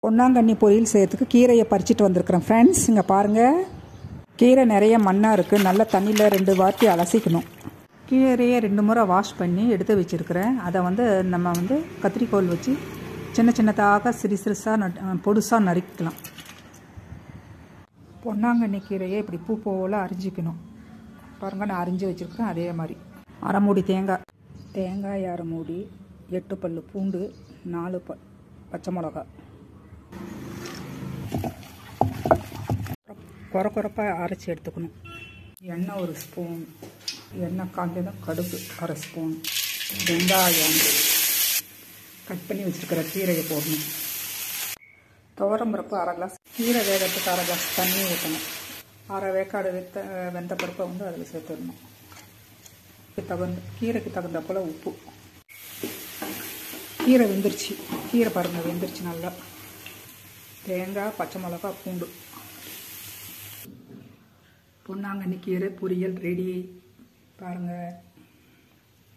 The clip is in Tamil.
பொன்னாங்கண்ணி பொரியல் செய்யறதுக்கு கீரையை பறிச்சிட்டு வந்திருக்கிறேன் ஃப்ரெண்ட்ஸ் இங்கே பாருங்கள் கீரை நிறைய மண்ணாக இருக்குது நல்ல தண்ணியில் ரெண்டு வாட்டி அலசிக்கணும் கீரையை ரெண்டு முறை வாஷ் பண்ணி எடுத்து வச்சுருக்கிறேன் அதை வந்து நம்ம வந்து கத்திரிக்கோல் வச்சு சின்ன சின்னதாக சிறு சிறுசாக நட் பொடுசாக நறுக்கலாம் பொன்னாங்கண்ணி கீரையை இப்படி பூ போல் அரிஞ்சிக்கணும் பாருங்க நான் அரிஞ்சு வச்சுருக்கிறேன் அதே மாதிரி அரை மூடி தேங்காய் தேங்காய் அரை மூடி எட்டு பல்லு பூண்டு நாலு ப பச்சை மிளகா குறை குறைப்பாக அரைச்சி எடுத்துக்கணும் எண்ணெய் ஒரு ஸ்பூன் எண்ணெய் காஞ்சதும் கடுகு அரை ஸ்பூன் வெங்காயம் கட் பண்ணி வச்சுருக்கிற கீரையை போடணும் துவரம்பருப்பு அரை கிளாஸ் கீரை வேகத்துக்கு அரை கிளாஸ் தண்ணி ஊற்றணும் அரை வேக்காடு வெத்த வெந்த பருப்பை வந்து அதில் சேர்த்துடணும் தகுந்த கீரைக்கு தகுந்த போல் உப்பு கீரை வெந்துருச்சு கீரை பாருங்கள் வெந்துருச்சு நல்லா தேங்காய் பச்சை மிளகா பூண்டு பொன்னாங்கண்ணி கீரை பொரியல் ரெடி பாருங்கள்